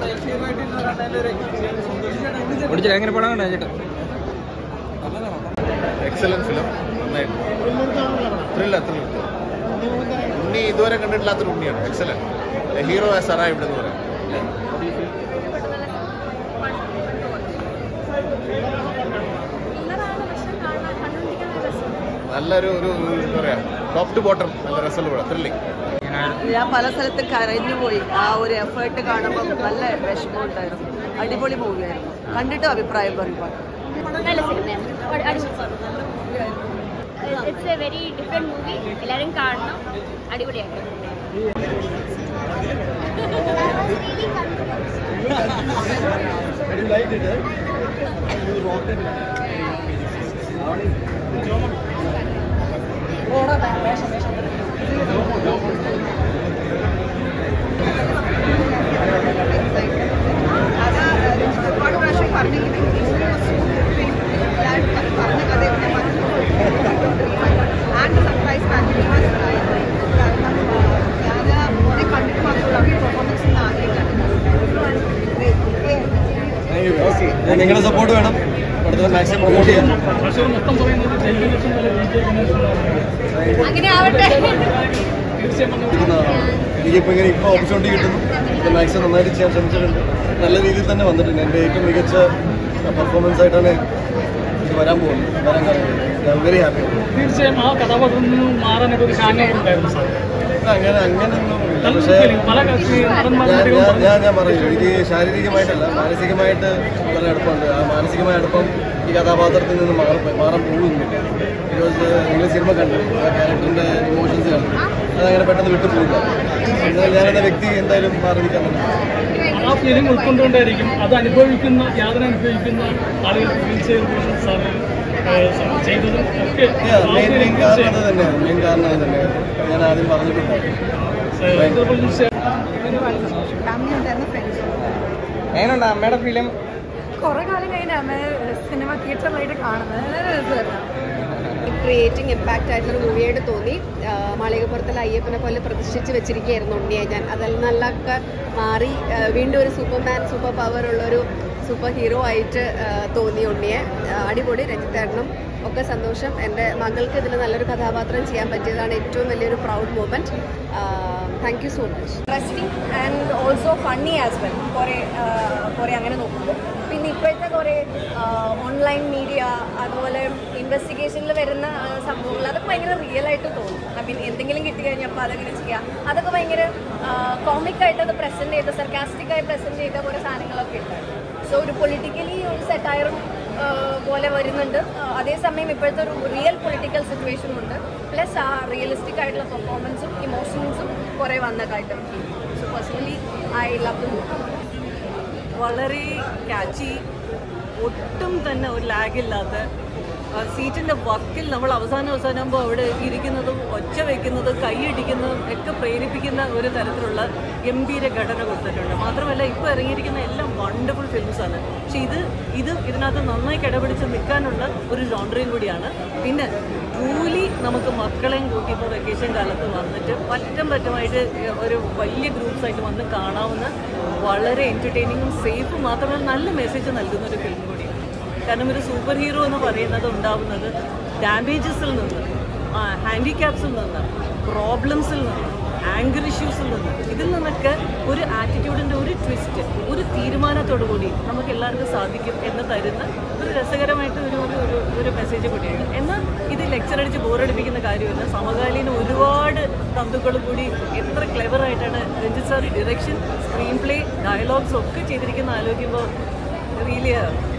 ഓടിച്ചില്ല എങ്ങനെ പടം കണ്ടോ ചേട്ടാ എക്സലന്റ് ഫിലിം നന്നായിട്ട് ത്രില്ലർ ത്രില്ലർ ഉണ്ണി ഇതുവരെ കണ്ടിട്ടില്ലാത്തൊരു ഉണ്ണിയാണ് എക്സലന്റ് ഹീറോ ആസ് അറൈവ്ഡ് എന്ന് പറയാം ത്രില്ലറാണ് പക്ഷെ കാണാൻ കണ്ടുകൊണ്ടിരിക്കാൻ നല്ല രസമുണ്ട് നല്ലൊരു ഒരു ഒരു എന്താ പറയാ ടോപ്പ് ടു ബോട്ടം നല്ല രസമുള്ള പടം ത്രില്ലിംഗ് ഞാൻ പല സ്ഥലത്തും കരഞ്ഞു പോയി ആ ഒരു എഫേർട്ട് കാണുമ്പോൾ നല്ല വിഷമമുണ്ടായിരുന്നു അടിപൊളി മൂവിയായിരുന്നു കണ്ടിട്ട് അഭിപ്രായം പറയുമ്പോൾ നല്ല സിനിമയാണ് അടി- അടിപൊളി it's a very different movie എല്ലാവരും കാണണം അടിപൊളിയായിട്ട് അത് ഒരുപാട് പ്രാവശ്യം പറഞ്ഞെങ്കിലും പറഞ്ഞ കഥ ആൻഡ് സർപ്രൈസ് ഫാമിലി കാരണം ഞാൻ മോനെ കണ്ടിട്ട് മാത്രമല്ല അവരുടെ പെർഫോമൻസ് ഒന്ന് ആഗ്രഹിക്കാണ് നിങ്ങളുടെ സപ്പോർട്ട് വേണം അടുത്ത മാക്സിമം പ്രൊമോട്ട് ചെയ്യാം അങ്ങനെ ആവട്ടെ എനിക്കിപ്പോൾ ഇങ്ങനെ ഇപ്പോൾ ഓപ്പർച്യൂണിറ്റി കിട്ടുന്നു ഇപ്പോൾ മാക്സിമം നന്നായിട്ട് ചെയ്യാൻ ശ്രമിച്ചിട്ടുണ്ട് നല്ല രീതിയിൽ തന്നെ വന്നിട്ടുണ്ട് എൻ്റെ ഏറ്റവും മികച്ച പെർഫോമൻസ് ആയിട്ടാണ് ഇത് വരാൻ പോകുന്നത് വരാൻ കാരണം വെരി ഹാപ്പി തീർച്ചയായും ആ കഥാപാത്രത്തിൽ നിന്ന് മാറാനൊക്കെ ഒരു കാരണങ്ങൾ ഉണ്ടായിരുന്നു സാർ അങ്ങനെ അങ്ങനെയൊന്നും ഇല്ല. നല്ല പക്ഷേ feeling. പല കക്ഷി ഞാൻ നടന്മാരും ഞാൻ ഞാൻ ഞാൻ പറയില്ല എനിക്ക് ശാരീരികമായിട്ടല്ല മാനസികമായിട്ട് വളരെ അടുപ്പമുണ്ട് ആ മാനസികമായ അടുപ്പം ഈ കഥാപാത്രത്തിൽ നിന്ന് മാറി മാറാൻ പോകുന്നില്ല ബിക്കോസ് നിങ്ങൾ സിനിമ കണ്ടു ആ ക്യാരക്ടറിൻ്റെ ഇമോഷൻസ് കണ്ടു അതങ്ങനെ പെട്ടെന്ന് വിട്ടു പോകില്ല എന്നാൽ ഞാൻ എന്ന വ്യക്തി എന്തായാലും മാറി നിൽക്കാൻ പറ്റില്ല ആ ഫീലിംഗ് ഉൾക്കൊണ്ടുകൊണ്ടായിരിക്കും അത് അനുഭവിക്കുന്ന യാതന അനുഭവിക്കുന്ന ആളുകൾ ഫീൽ ചെയ്തതും സാർ ചെയ്തതും ഒക്കെ ആ മെയിൻ മെയിൻ feeling കാരണം അത് തീർച്ചയായും തന്നെയാണ് മെയിൻ കാരണം അത് തന്നെയാണ് ഞാൻ ആദ്യം പറഞ്ഞിട്ടുണ്ട് സാർ ഇതേപോലെ തീർച്ചയായും ഫാമിലി ഉണ്ടായിരുന്ന ഫ്രണ്ട്സ് എങ്ങനെയുണ്ട് അമ്മയുടെ ഫിലിം കുറെ കാലം കഴിഞ്ഞ അമ്മ സിനിമ തിയേറ്ററിലായിട്ട് കാണുന്നത് നല്ല രസമായിരുന്നു ക്രിയേറ്റിംഗ് ഇമ്പാക്റ്റ് ആയിട്ടുള്ള മൂവിയായിട്ട് തോന്നി ആ, മാളികപ്പുറത്തിൽ അയ്യപ്പനെ പോലെ പ്രതിഷ്ഠിച്ച് വെച്ചിരിക്കുകയായിരുന്നു ഉണ്ണിയെ ഞാൻ അതിൽ നിന്നൊക്കെ മാറി ആ, വീണ്ടും ഒരു സൂപ്പർമാൻ സൂപ്പർ പവർ ഉള്ളൊരു സൂപ്പർ ഹീറോ ആയിട്ട് ആ, തോന്നി ഉണ്ണിയെ ആ, അടിപൊളി രഞ്ജിത്തേട്ടനും ഒക്കെ സന്തോഷം എൻ്റെ മകൾക്ക് ഇതിൽ നല്ലൊരു കഥാപാത്രം ചെയ്യാൻ പറ്റിയതാണ് ഏറ്റവും വലിയൊരു proud moment thank you so much interesting and also funny as well കുറേ കുറേ അങ്ങനെ നോക്കുമ്പോൾ പിന്നെ ഇപ്പോഴത്തെ കുറേ ഓൺലൈൻ മീഡിയ അതുപോലെ ഇൻവെസ്റ്റിഗേഷനിൽ വരുന്ന ആ, സംഭവങ്ങൾ അതൊക്കെ ഭയങ്കര റിയൽ ആയിട്ട് തോന്നും ഐ മീൻ എന്തെങ്കിലും കിട്ടി കഴിഞ്ഞപ്പോൾ അതങ്ങനെ ചെയ്യുക അതൊക്കെ ഭയങ്കര കോമിക്കായിട്ട് അത് പ്രസൻറ്റ് ചെയ്ത സർക്കാസ്റ്റിക് ആയി പ്രസൻറ്റ് ചെയ്ത കുറേ സാധനങ്ങളൊക്കെ ഉണ്ട് സോ ഒരു പൊളിറ്റിക്കലി ഒരു സെറ്റയറും പോലെ വരുന്നുണ്ട് ആ, അതേസമയം ഇപ്പോഴത്തെ ഒരു റിയൽ പൊളിറ്റിക്കൽ സിറ്റുവേഷനും ഉണ്ട് പ്ലസ് ആ റിയലിസ്റ്റിക് ആയിട്ടുള്ള പെർഫോമൻസും ഇമോഷൻസും കുറേ വന്നതായിട്ട് so personally I love the movie വളരെ ക്യാച്ചി ഒട്ടും തന്നെ ഒരു ലാഗില്ലാത്ത സീറ്റിൻ്റെ വക്കിൽ നമ്മൾ അവസാനം അവസാനമാകുമ്പോൾ അവിടെ ഇരിക്കുന്നതും ഒച്ച വയ്ക്കുന്നതും കൈയടിക്കുന്നതും ഒക്കെ പ്രേരിപ്പിക്കുന്ന ഒരു തരത്തിലുള്ള ഗംഭീര ഘടന കൊടുത്തിട്ടുണ്ട് മാത്രമല്ല ഇപ്പോൾ ഇറങ്ങിയിരിക്കുന്ന എല്ലാം വണ്ടർഫുൾ ഫിലിംസാണ് പക്ഷെ ഇത് ഇത് ഇതിനകത്ത് നന്നായി കിടപിടിച്ച് നിൽക്കാനുള്ള ഒരു ജോൺഡറിയും കൂടിയാണ് പിന്നെ ട്രൂലി നമുക്ക് മക്കളെയും കൂട്ടി ഇപ്പോൾ വെക്കേഷൻ കാലത്ത് വന്നിട്ട് പറ്റം പറ്റമായിട്ട് ഒരു വലിയ ഗ്രൂപ്പ്സ് ആയിട്ട് വന്ന് കാണാവുന്ന വളരെ എൻ്റർടൈനിങ്ങും സേഫും മാത്രമല്ല നല്ല മെസ്സേജ് നൽകുന്ന ഒരു ഫിലിം കൂടിയാണ് കാരണം ഒരു സൂപ്പർ ഹീറോ എന്ന് പറയുന്നത് ഉണ്ടാവുന്നത് ഡാമേജസിൽ നിന്ന് ഹാൻഡിക്യാപ്സിൽ നിന്ന് പ്രോബ്ലംസിൽ നിന്ന് ആംഗർ ഇഷ്യൂസിൽ നിന്ന് ഇതിൽ നിന്നൊക്കെ ഒരു ആറ്റിറ്റ്യൂഡിൻ്റെ ഒരു ട്വിസ്റ്റ് ഒരു തീരുമാനത്തോടു കൂടി നമുക്ക് എല്ലാവർക്കും സാധിക്കും എന്ന് തരുന്ന ഒരു രസകരമായിട്ട് ഒരു ഒരു ഒരു ഒരു മെസ്സേജ് കൂടിയാണ് എന്നാൽ ഇത് ലെക്ചർ അടിച്ച് ബോറടിപ്പിക്കുന്ന കാര്യമല്ല സമകാലീന ഒരുപാട് തന്തുക്കളും കൂടി എത്ര ക്ലെവറായിട്ടാണ് Ranjith sir direction screenplay dialogues ഒക്കെ ചെയ്തിരിക്കുന്ന ആലോചിക്കുമ്പോൾ റിയലി